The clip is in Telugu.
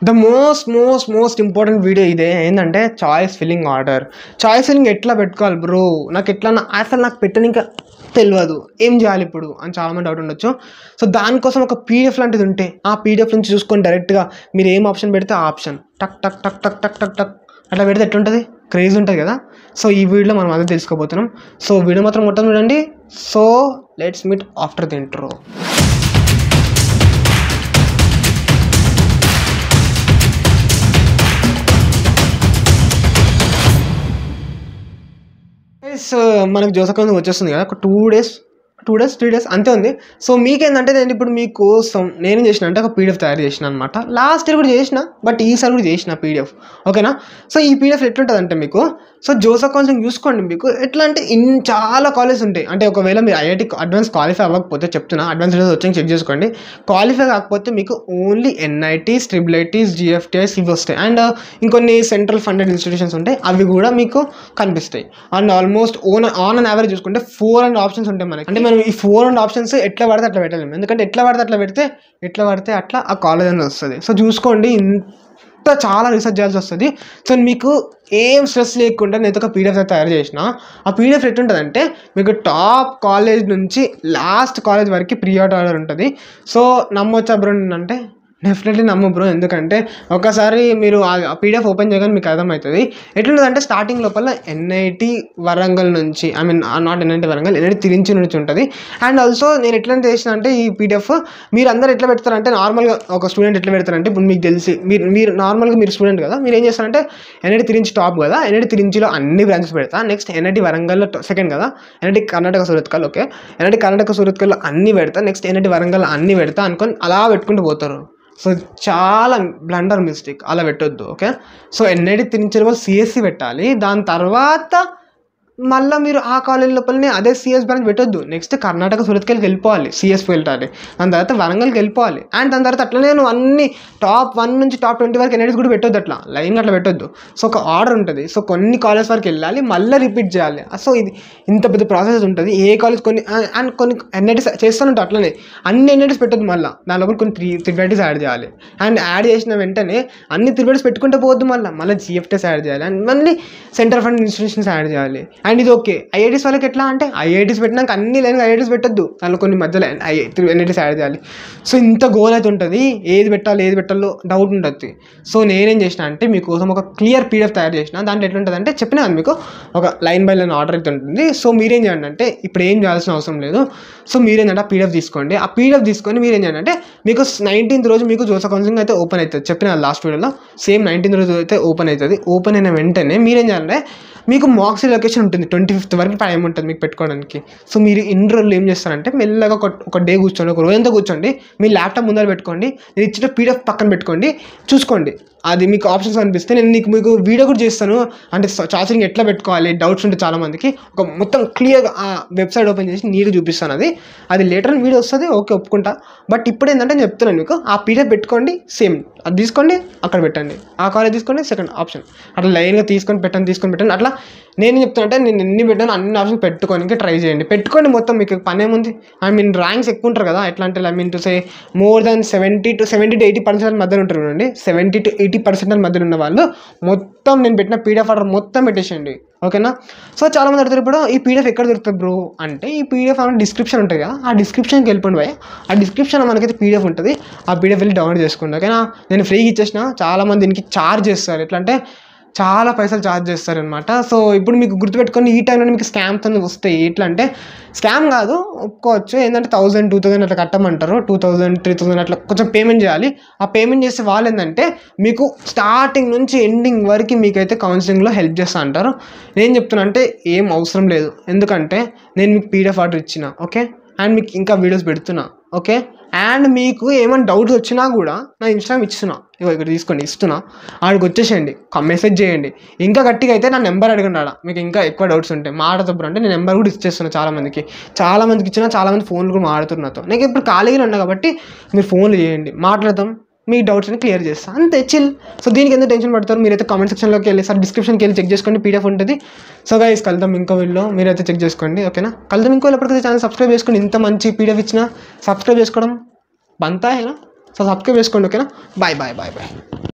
the most most most important video ఇదే ఏంటంటే choice filling order choice filling ఎట్లా పెట్టుకోవాలి బ్రో నాకు ఎట్లా నా- అసలు నాకు పెట్టని ఇంకా తెలియదు ఏం చేయాలి ఇప్పుడు అని చాలామంది డౌట్ ఉండొచ్చు సో దానికోసం ఒక పీడిఎఫ్ లాంటిది ఉంటే ఆ పీడిఎఫ్ నుంచి చూసుకొని డైరెక్ట్గా మీరు ఏం ఆప్షన్ పెడితే ఆ ఆప్షన్ టక్ టక్ టక్ టక్ టక్ టక్ టక్ అట్లా పెడితే ఎట్లుంటుంది క్రేజ్ ఉంటుంది కదా సో ఈ వీడియోలో మనం అదే తెలుసుకోబోతున్నాం సో వీడియో మాత్రం మొత్తం చూడండి so let's meet after the intro so మనకు జోసకం వచ్చేస్తుంది కదా ఒక two days two days three days అంతే ఉంది సో మీకేంటంటే నేను ఇప్పుడు మీకోసం నేను చేసిన అంటే ఒక పీడిఎఫ్ తయారు చేసిన అనమాట లాస్ట్ ఇయర్ కూడా చేసిన బట్ ఈసారి కూడా చేసిన పీడిఎఫ్ ఓకేనా సో ఈ పీడిఎఫ్ ఎట్లుంటుంది అంటే మీకు సో జోసఫ్ కౌన్సిలింగ్ చూసుకోండి మీకు ఎట్లా అంటే ఇన్ చాలా కాలేజెస్ ఉంటాయి అంటే ఒకవేళ మీరు ఐఐటి అడ్వాన్స్ క్వాలిఫై అవ్వకపోతే చెప్తున్నా అడ్వాన్స్ రిజల్ట్స్ వచ్చి చెక్ చేసుకోండి క్వాలిఫై కాకపోతే మీకు only NITs triple ITs GFTIs ఇవి వస్తాయి అండ్ ఇంకొన్ని సెంట్రల్ ఫండెడ్ ఇన్స్టిట్యూషన్స్ ఉంటాయి అవి కూడా మీకు కనిపిస్తాయి and almost own on and average చూసుకుంటే ఫోర్ అండ్ ఆప్షన్స్ ఉంటాయి మనకి అంటే మనం ఈ ఫోర్ అండ్ ఆప్షన్స్ ఎట్లా పడితే అట్లా పెట్టలేము ఎందుకంటే ఎట్లా పడితే అట్లా పెడితే ఎట్లా పడితే అట్లా ఆ కాలేజ్ అనేది వస్తుంది సో చూసుకోండి ఇంత చాలా రీసెర్చ్ చేయాల్సి వస్తుంది సో మీకు ఏం స్ట్రెస్ లేకుండా నేను ఒక పీడిఎఫ్ తయారు చేసిన ఆ పీడిఎఫ్ ఎట్లుంటుందంటే మీకు టాప్ కాలేజ్ నుంచి లాస్ట్ కాలేజ్ వరకు ప్రీ ఆర్డర్ ఉంటుంది సో నమ్మొచ్చా బ్రో అంటే డెఫినెట్లీ నమ్ము బ్రో ఎందుకంటే ఒకసారి మీరు ఆ పీడిఎఫ్ ఓపెన్ చేయగానే మీకు అర్థమవుతుంది ఎట్లుంటుందంటే స్టార్టింగ్ లోపల ఎన్ఐటి వరంగల్ నుంచి I mean not NIT Warangal NIT Tiruchi నుంచి ఉంటుంది అండ్ ఆల్సో నేను ఎట్లా చేసిన అంటే ఈ పీడిఎఫ్ మీరు అందరు ఎట్లా పెడతారంటే నార్మల్గా ఒక స్టూడెంట్ ఎట్లా పెడతారంటే ఇప్పుడు మీకు తెలిసి మీరు మీరు నార్మల్గా మీరు స్టూడెంట్ కదా మీరు ఏం చేస్తారంటే ఎన్ఐటి తిరించి టాప్ కదా ఎన్ఐటి తిరించిలో అన్ని బ్రాంచెస్ పెడతా నెక్స్ట్ ఎన్ఐటి వరంగల్లో సెకండ్ కదా NIT Karnataka Surathkal okay NIT Karnataka సూరత్కల్లో అన్ని పెడతా నెక్స్ట్ ఎన్ఐటి వరంగల్ అన్ని పెడతా అనుకొని అలా పెట్టుకుంటూ పోతారు సో చాలా బ్లండర్ మిస్టేక్ అలా పెట్టొద్దు ఓకే సో ఎన్ఐడి తిరించిన వాళ్ళు సిఎస్సి పెట్టాలి దాని తర్వాత మళ్ళీ మీరు ఆ కాలేజ్ లోపలనే అదే సిఎస్ బ్రాంచ్ పెట్టొద్దు నెక్స్ట్ కర్ణాటక సూరత్కెళ్ళి వెళ్ళిపోవాలి సిఎస్ వెళ్ళాలి దాని తర్వాత వరంగల్కి వెళ్ళిపోవాలి అండ్ దాని తర్వాత అట్లనే నువ్వు అన్ని టాప్ వన్ నుంచి టాప్ ట్వంటీ వరకు ఎన్ఐడీస్ కూడా పెట్టొద్దు అట్లా లైన్ అట్లా పెట్టొద్దు సో ఒక ఆర్డర్ ఉంటుంది సో కొన్ని కాలేజ్ వరకు వెళ్ళాలి మళ్ళీ రిపీట్ చేయాలి సో ఇది ఇంత పెద్ద ప్రాసెస్ ఉంటుంది ఏ కాలేజ్ కొన్ని అండ్ కొన్ని ఎన్ఐటీస్ చేస్తానంటే అట్లనే అన్ని ఎన్ఐటీస్ పెట్టొద్దు మళ్ళీ దాని లోపల కొన్ని త్రీ త్రిబైటీస్ యాడ్ చేయాలి అండ్ యాడ్ చేసిన వెంటనే అన్ని త్రిబైటీస్ పెట్టుకుంటే పోవద్దు మళ్ళీ మళ్ళీ జిఎఫ్టీస్ యాడ్ చేయాలి అండ్ మళ్ళీ సెంటర్ ఫండ్ ఇన్స్టిట్యూషన్స్ యాడ్ చేయాలి అండ్ ఇది ఓకే ఐఐటీస్ వాళ్ళకి ఎట్లా అంటే ఐఐటీస్ పెట్టినాక అన్ని లైన్ ఐఐటీస్ పెట్టద్దు దానిలో కొన్ని మధ్యలో ఎన్ఐటీస్ యాడ్ చేయాలి సో ఇంత గోల్ అయితే ఉంటుంది ఏది పెట్టాలి ఏది పెట్టాలో డౌట్ ఉంటుంది సో నేనేం చేసిన అంటే మీకోసం ఒక క్లియర్ పీడిఎఫ్ తయారు చేసిన దాంట్లో ఎట్లుంటుంది అంటే చెప్పిన కదా మీకు ఒక లైన్ బై లైన్ ఆర్డర్ అయితే ఉంటుంది సో మీరేం చేయండి అంటే ఇప్పుడు ఏం చేయాల్సిన అవసరం లేదు సో మీరేంటంటే ఆ పీడిఎఫ్ తీసుకోండి ఆ పీడిఎఫ్ తీసుకొని మీరేం చేయండి అంటే మీకు నైన్టీన్త్ రోజు మీకు జోసా కౌన్సిలింగ్ అయితే ఓపెన్ అవుతుంది చెప్పిన లాస్ట్ వీడియోలో సేమ్ నైన్టీన్త్ రోజు అయితే ఓపెన్ అవుతుంది ఓపెన్ అయిన వెంటనే మీరేం చేయాలంటే మీకు మాక్సీ లొకేషన్ ఉంటుంది ట్వంటీ ఫిఫ్త్ వరకు టైం ఉంటుంది మీకు పెట్టుకోవడానికి సో మీరు ఇన్ని రోజులు ఏం చేస్తారంటే మెల్లగా ఒక ఒక డే కూర్చోండి ఒక రోజంతా కూర్చోండి మీ ల్యాప్టాప్ ముందర పెట్టుకోండి నేను ఇచ్చిన పీడిఎఫ్ పక్కన పెట్టుకోండి చూసుకోండి అది మీకు ఆప్షన్స్ అనిపిస్తే నేను నీకు మీకు వీడియో కూడా చేస్తాను అంటే చార్జింగ్ ఎట్లా పెట్టుకోవాలి డౌట్స్ ఉంటే చాలా మందికి ఒక మొత్తం క్లియర్గా ఆ వెబ్సైట్ ఓపెన్ చేసి నీట్గా చూపిస్తాను అది అది లేటర్ వీడియో వస్తుంది ఓకే ఒప్పుకుంటా బట్ ఇప్పుడు ఏంటంటే నేను చెప్తున్నాను మీకు ఆ పీడిఎఫ్ పెట్టుకోండి సేమ్ అది తీసుకోండి అక్కడ పెట్టండి ఆ కాలేజ్ తీసుకోండి సెకండ్ ఆప్షన్ అట్లా లైన్గా తీసుకొని పెట్టండి తీసుకొని పెట్టండి అట్లా నేను చెప్తున్నా అంటే నేను ఎన్ని పెట్టాను అన్ని ఆప్షన్ పెట్టుకోనికి ట్రై చేయండి పెట్టుకోండి మొత్తం మీకు పని ఏముంది ఐ మీన్ ర్యాంక్స్ ఎక్కువ ఉంటారు కదా ఎట్లా అంటే I mean to say more than seventy to seventy to eighty percent మధ్యలో ఉంటారు చూడండి సెవెంటీ టు ఎయిటీ పర్సెంట్ మధ్యలో ఉన్న వాళ్ళు మొత్తం నేను పెట్టిన పీడిఎఫ్ ఆర్డర్ మొత్తం పెట్టేసేయండి ఓకేనా సో చాలా మంది అడుగుతారు ఇప్పుడు ఈ పీడిఎఫ్ ఎక్కడ దొరుకుతుంది బ్రో అంటే ఈ పీడిఎఫ్ అనేది డిస్క్రిప్షన్ ఉంటుంది కదా ఆ డిస్క్రిప్షన్కి వెళ్ళిపోండి భయ ఆ డిస్క్రిప్షన్ మనకైతే పీడిఎఫ్ ఉంటుంది ఆ పీడిఎఫ్ వెళ్ళి డౌన్లోడ్ చేసుకోండి ఓకేనా నేను ఫ్రీగా ఇచ్చేసిన చాలామంది దీనికి ఛార్జ్ చేస్తారు ఎట్లా అంటే చాలా పైసలు ఛార్జ్ చేస్తారనమాట సో ఇప్పుడు మీకు గుర్తుపెట్టుకొని ఈ టైంలో మీకు స్కామ్స్ అనేవి వస్తాయి ఎట్లా అంటే స్కామ్ కాదు ఒప్పుకోవచ్చు ఏంటంటే థౌసండ్ టూ థౌసండ్ అట్లా కట్టమంటారు టూ థౌసండ్ త్రీ థౌసండ్ అట్లా కొంచెం పేమెంట్ చేయాలి ఆ పేమెంట్ చేసే వాళ్ళు ఏంటంటే మీకు స్టార్టింగ్ నుంచి ఎండింగ్ వరకు మీకైతే కౌన్సిలింగ్లో హెల్ప్ చేస్తా అంటారు నేను చెప్తున్నా అంటే ఏం అవసరం లేదు ఎందుకంటే నేను మీకు పీడిఎఫ్ ఆర్డర్ ఇచ్చిన ఓకే అండ్ మీకు ఇంకా వీడియోస్ పెడుతున్నా ఓకే అండ్ మీకు ఏమైనా డౌట్స్ వచ్చినా కూడా నా ఇన్స్టాగ్రామ్ ఇస్తున్నా ఇగో ఇక్కడ తీసుకోండి ఇస్తున్నా ఆడికి వచ్చేసేయండి మెసేజ్ చేయండి ఇంకా గట్టిగా అయితే నా నెంబర్ అడగండి ఆడ మీకు ఇంకా ఎక్కువ డౌట్స్ ఉంటాయి మాట్లాడతారు అంటే నేను నెంబర్ కూడా ఇచ్చేస్తున్నా చాలా మందికి చాలా మందికి ఇచ్చినా చాలా మంది ఫోన్లు కూడా మాట్లాడుతున్నారు నాతో నాకు ఇప్పుడు ఖాళీగా ఉన్నా కాబట్టి మీరు ఫోన్లు చేయండి మాట్లాడతాం మీ డౌట్స్ అని క్లియర్ చేస్తా అంతే చిల్ సో దీనికి ఎందుకు టెన్షన్ పడతారు మీరైతే కామెంట్ సెక్షన్లోకి వెళ్ళి సార్ డిస్క్రిప్షన్కి వెళ్ళి చెక్ చేసుకోండి పీడిఎఫ్ ఉంటుంది సో గైస్ కలుద్దాం ఇంకో వీడియో మీరైతే చెక్ చేసుకోండి ఓకేనా కలుద్దాం ఇంకో ఎప్పటికైతే ఛానల్ సబ్స్క్రైబ్ చేసుకోండి ఇంత మంచి పీడిఎఫ్ ఇచ్చినా సబ్స్క్రైబ్ చేసుకోవడం బంతా హేనా సో సబ్స్క్రైబ్ చేసుకోండి ఓకేనా బాయ్ బాయ్ బాయ్ బాయ్